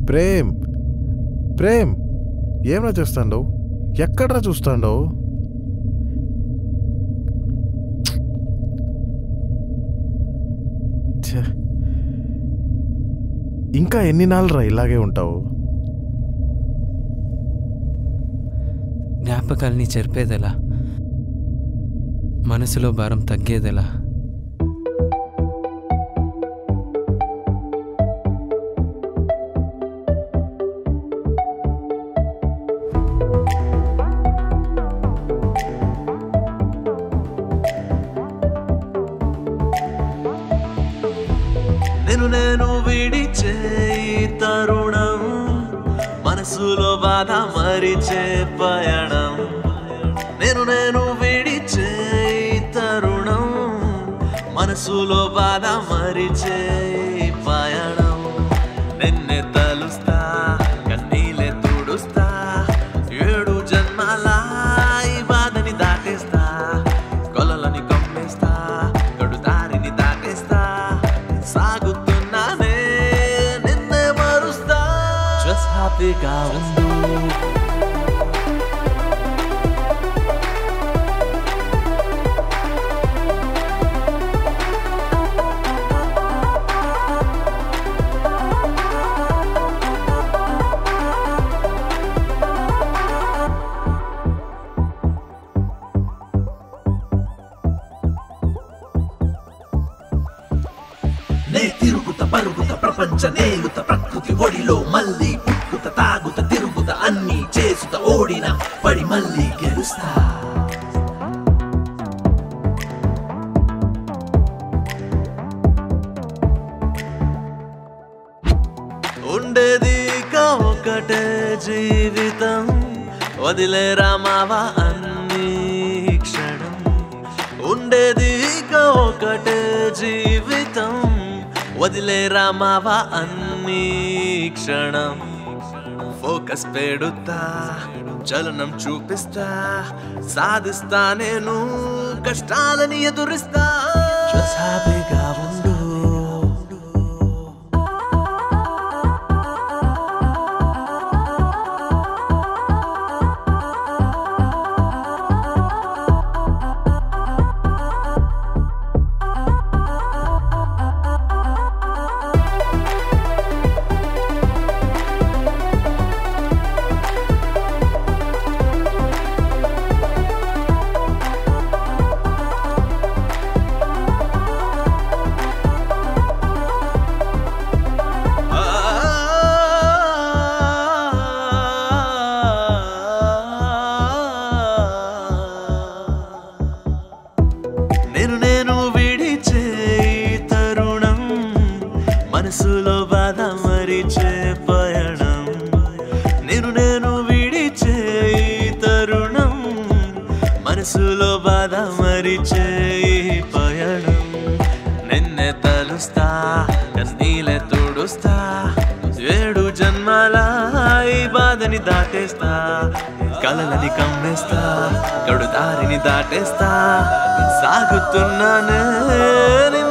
ప్రేమ్ ప్రేమ్ ఏమరా చేస్తాండవు ఎక్కడ్రా చూస్తాండవు ఛే. ఇంకా ఎన్ని నాలుగురా ఇలాగే ఉంటావు జ్ఞాపకాల్ని చెరిపేదెలా మనసులో భారం తగ్గేదెలా నేను నేను విడిచే ఈ తరుణం మనసులో బాధ మరిచే పయణం నేను నేను విడిచే ఈ తరుణం మనసులో బాధ మరిచే ఈ పయణం నిన్నే తలుస్తా కన్నీలే తుడుస్తా ఏడు జన్మాల ఈ బాధని దాటేస్తా కొలలని కమ్మేస్తా గడు దారిని దాటేస్తా సాగుతున్నానే నిన్నే మరుస్తా జస్ట్ హ్యాపీగా ఉండు నే తిరుగుత పరుగుత ప్రపంచ నేలుత ప్రకృతి ఒడిలో మళ్ళీ పుట్టుత తాగుత తిరుగుత అన్ని చేసుత ఓడిన పడి మళ్ళీ గెలుస్తా ఉండేది ఇక ఒకటే జీవితం వదిలేరా మావా అన్ని క్షణం ఉండేది ఇక ఒకటే జీవితం వదిలేరా మావా అన్ని క్షణం ఫోకస్ పెడుతా చలనం చూపిస్తా సాధిస్తా నేను కష్టాలని ఎదురిస్తా Just హ్యాపీగా ఉండు నేను నేను విడిచే ఈ తరుణం మనసులో బాధ మరిచే పయణం నేను నేను విడిచే ఈ తరుణం మనసులో బాధ మరిచే ఈ పయణం నిన్నే తలుస్తా కన్నీలే తుడుస్తా ఏడు జన్మాల ఈ బాధని దాటేస్తా కలలని కమ్మేస్తా గడు దారిని దాటేస్తా సాగుతున్నానే నిన్నే